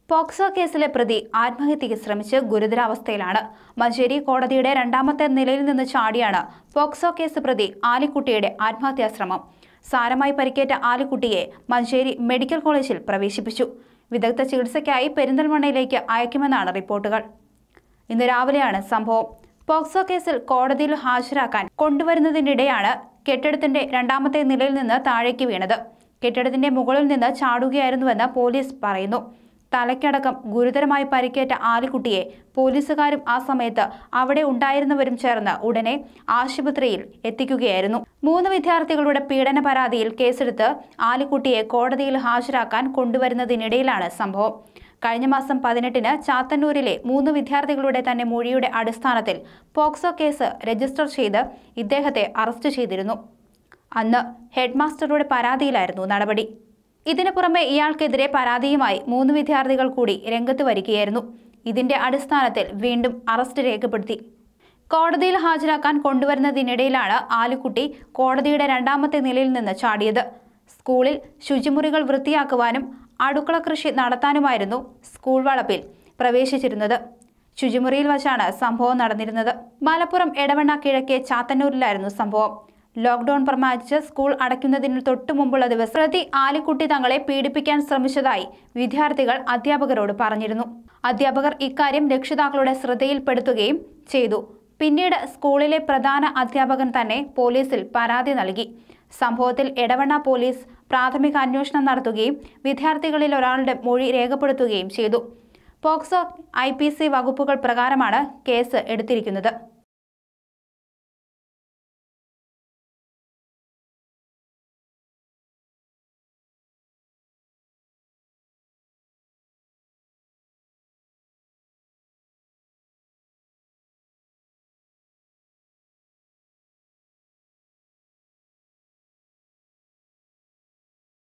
POCSO കേസിലെ പ്രതി ആത്മഹത്യയ്ക്ക് ശ്രമിച്ച് ഗുരുതരാവസ്ഥയിലാണ് മഞ്ചേരി കോടതിയുടെ രണ്ടാമത്തെ നിലയിൽ നിന്ന് ചാടിയാണ് പോക്സോ കേസ് പ്രതി ആലിക്കുട്ടിയുടെ ആത്മഹത്യാ ശ്രമം സാരമായി പരിക്കേറ്റ ആലിക്കുട്ടിയെ മഞ്ചേരി മെഡിക്കൽ കോളേജിൽ പ്രവേശിപ്പിച്ചു വിദഗ്ധ ചികിത്സയ്ക്കായി പെരിന്തൽമണ്ണയിലേക്ക് അയക്കുമെന്നാണ് റിപ്പോർട്ടുകൾ ഇന്ന് രാവിലെയാണ് സംഭവം പോക്സോ കേസിൽ കോടതിയിൽ ഹാജരാക്കാൻ കൊണ്ടുവരുന്നതിനിടെയാണ് കെട്ടിടത്തിന്റെ രണ്ടാമത്തെ നിലയിൽ നിന്ന് താഴേക്ക് വീണത് കെട്ടിടത്തിന്റെ മുകളിൽ നിന്ന് ചാടുകയായിരുന്നുവെന്ന് പോലീസ് പറയുന്നു തലയ്ക്കടക്കം ഗുരുതരമായി പരിക്കേറ്റ ആലിക്കുട്ടിയെ പോലീസുകാരും ആ സമയത്ത് അവിടെ ഉണ്ടായിരുന്നവരും ചേർന്ന് ഉടനെ ആശുപത്രിയിൽ എത്തിക്കുകയായിരുന്നു മൂന്ന് വിദ്യാർത്ഥികളുടെ പീഡന പരാതിയിൽ കേസെടുത്ത് ആലിക്കുട്ടിയെ കോടതിയിൽ ഹാജരാക്കാൻ കൊണ്ടുവരുന്നതിനിടയിലാണ് സംഭവം കഴിഞ്ഞ മാസം പതിനെട്ടിന് ചാത്തന്നൂരിലെ മൂന്ന് വിദ്യാർത്ഥികളുടെ തന്നെ മൊഴിയുടെ അടിസ്ഥാനത്തിൽ പോക്സോ കേസ് രജിസ്റ്റർ ചെയ്ത് ഇദ്ദേഹത്തെ അറസ്റ്റ് ചെയ്തിരുന്നു അന്ന് ഹെഡ്മാസ്റ്ററുടെ പരാതിയിലായിരുന്നു നടപടി ഇതിനു പുറമെ ഇയാൾക്കെതിരെ പരാതിയുമായി മൂന്ന് വിദ്യാർത്ഥികൾ കൂടി രംഗത്ത് വരികയായിരുന്നു ഇതിന്റെ അടിസ്ഥാനത്തിൽ വീണ്ടും അറസ്റ്റ് രേഖപ്പെടുത്തി കോടതിയിൽ ഹാജരാക്കാൻ കൊണ്ടുവരുന്നതിനിടയിലാണ് ആലുക്കുട്ടി കോടതിയുടെ രണ്ടാമത്തെ നിലയിൽ നിന്ന് ചാടിയത് സ്കൂളിൽ ശുചിമുറികൾ വൃത്തിയാക്കുവാനും അടുക്കള കൃഷി നടത്താനുമായിരുന്നു സ്കൂൾ വളപ്പിൽ പ്രവേശിച്ചിരുന്നത് ശുചിമുറിയിൽ വച്ചാണ് സംഭവം നടന്നിരുന്നത് മലപ്പുറം എടവണ്ണ കിഴക്കേ ചാത്തന്നൂരിലായിരുന്നു സംഭവം ലോക്ഡൌൺ പ്രമാണിച്ച് സ്കൂൾ അടയ്ക്കുന്നതിന് തൊട്ടു മുമ്പുള്ള ദിവസം പ്രതി ആലിക്കുട്ടി തങ്ങളെ പീഡിപ്പിക്കാൻ ശ്രമിച്ചതായി വിദ്യാർത്ഥികൾ അധ്യാപകരോട് പറഞ്ഞിരുന്നു അധ്യാപകർ ഇക്കാര്യം രക്ഷിതാക്കളുടെ ശ്രദ്ധയിൽപ്പെടുത്തുകയും ചെയ്തു പിന്നീട് സ്കൂളിലെ പ്രധാന അധ്യാപകൻ തന്നെ പോലീസിൽ പരാതി നൽകി സംഭവത്തിൽ എടവണ്ണ പോലീസ് പ്രാഥമിക അന്വേഷണം നടത്തുകയും വിദ്യാർത്ഥികളിൽ ഒരാളുടെ മൊഴി രേഖപ്പെടുത്തുകയും ചെയ്തു പോക്സോ ഐ വകുപ്പുകൾ പ്രകാരമാണ് കേസ് എടുത്തിരിക്കുന്നത്